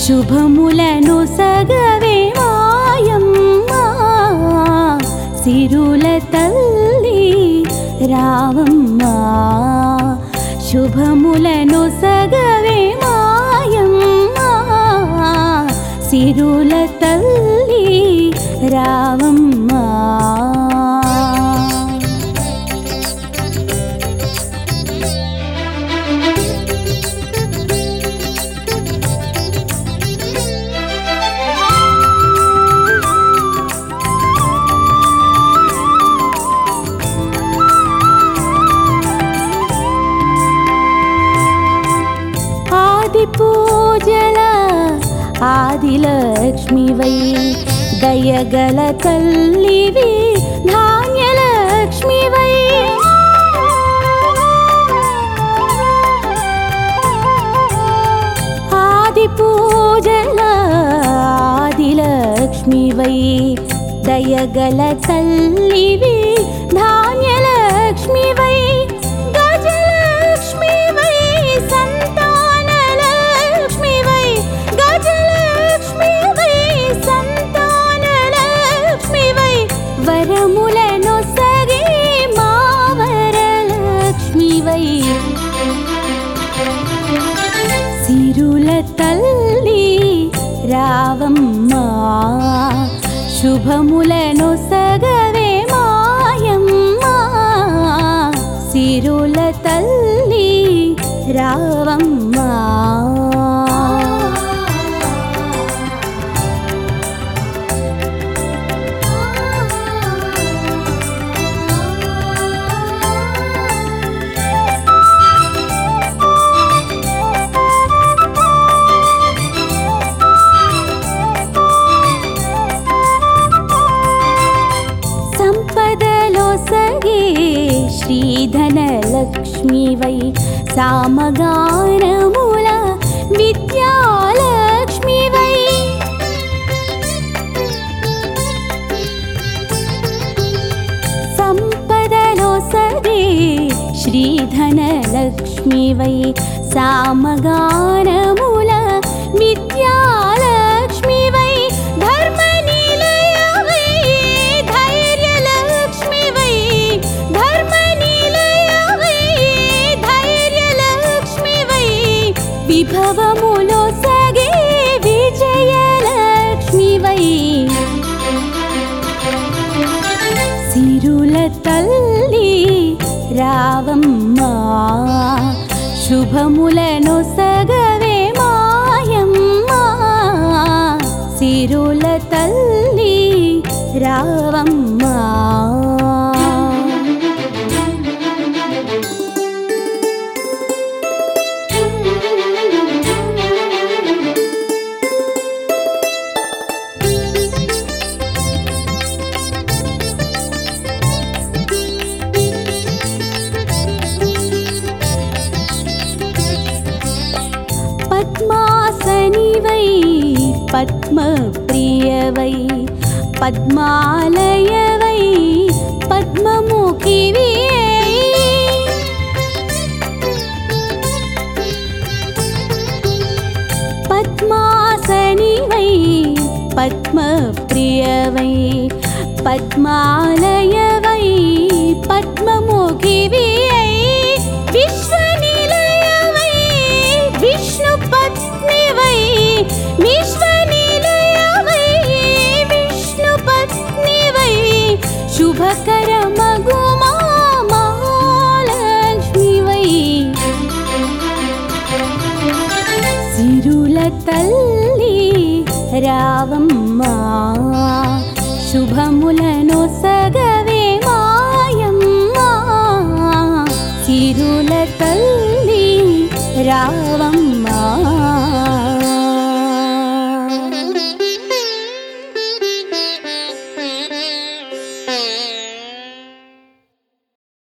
శుభములను సగవే మాయమ్మా సిరుల తల్లి రావమ్మా శుభములను సగవే మాయమ్మా సిరుల తల్లి రావమ్మా ఆది పూజల ఆదిలక్ష్మివై దయగల తల్లివి ధాన్యలక్ష్మివై ఆది పూజల ఆదిలక్ష్మివై దయగల తల్లివి ధాన్యలక్ష్మివై గజలక్ష్మివై సంతానలక్ష్మివై గజలక్ష్మివై సంతానలక్ష్మివై వరములను సగే మా వరలక్ష్మివై సిరుల తల్లి రావమ్మా శుభములను సగవే మాయమ్మా సిరుల తల్లి రావమ్మా సంపదలో సగే శ్రీధనలక్ష్మివై సామగానముల విద్యాలక్ష్మివై సంపదలో సగే శ్రీధనలక్ష్మివై సామగానముల విద్యాలక్ష్మివై ధర్మనిలయవై ధైర్యలక్ష్మివై ధర్మనిలయవై ధైర్యలక్ష్మివై విభవములో సగే విజయలక్ష్మివై సిరుల తల్లి రావమ్మా శుభములను సగవే మాయమ్మా సిరుల తల్లి రావమ్మా పద్మాసనివై పద్మప్రియవై పద్మాలయవై పద్మముఖివి పద్మాసనివై పద్మప్రియవై పద్మాలయవై పద్మముఖివి విశ్వనిలయవై విష్ణు పత్నివై విశ్వనిలయవై విష్ణు పత్నివై శుభకర మగుమా మహాలక్ష్మివై సిరుల తల్లి రావమ్మా